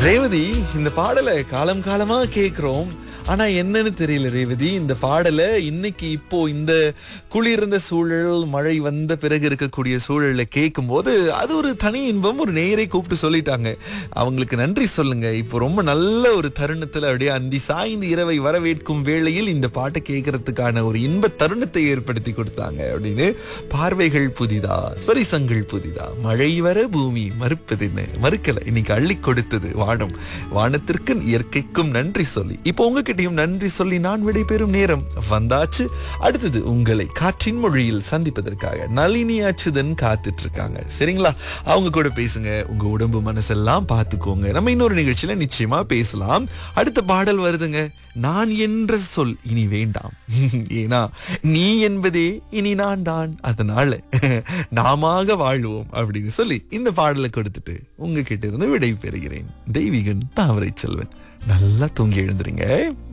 ரேவதி இந்த பாடலை காலம் காலமா கேக்குறோம் ஆனா என்னன்னு தெரியல ரேவதி இந்த பாடலை இன்னைக்கு இப்போ இந்த குளிர்ந்த சூழல் மழை வந்த பிறகு இருக்கக்கூடிய சூழல்ல கேட்கும் போது அது ஒரு தனி இன்பம் ஒரு நேயரை கூப்பிட்டு சொல்லிட்டாங்க அவங்களுக்கு நன்றி சொல்லுங்க இப்போ ரொம்ப நல்ல ஒரு தருணத்துல அப்படியே அந்தி சாய்ந்து இரவை வரவேற்கும் வேளையில் இந்த பாட்டை கேட்கறதுக்கான ஒரு இன்ப தருணத்தை ஏற்படுத்தி கொடுத்தாங்க அப்படின்னு பார்வைகள் புதிதா ஸ்பரிசங்கள் புதிதா மழை வர பூமி மறுப்பதுன்னு மறுக்கல இன்னைக்கு அள்ளி கொடுத்தது வானம் வானத்திற்கு இயற்கைக்கும் நன்றி சொல்லி இப்போ உங்ககிட்டயும் நன்றி சொல்லி நான் விடைபெறும் நேரம் வந்தாச்சு அடுத்தது உங்களை காற்றின் மொழியில் சந்திப்பதற்காக நளினி அச்சுதன் காத்துட்டு இருக்காங்க சரிங்களா அவங்க கூட பேசுங்க உங்க உடம்பு மனசெல்லாம் பார்த்துக்கோங்க நம்ம இன்னொரு நிகழ்ச்சியில நிச்சயமா பேசலாம் அடுத்த பாடல் வருதுங்க நான் என்ற சொல் இனி வேண்டாம் ஏன்னா நீ என்பதே இனி நான் தான் அதனால நாமாக வாழ்வோம் அப்படின்னு சொல்லி இந்த பாடலை கொடுத்துட்டு உங்ககிட்ட இருந்து விடை பெறுகிறேன் தெய்வீகன் தாமரை செல்வன் நல்லா தூங்கி எழுந்துறீங்க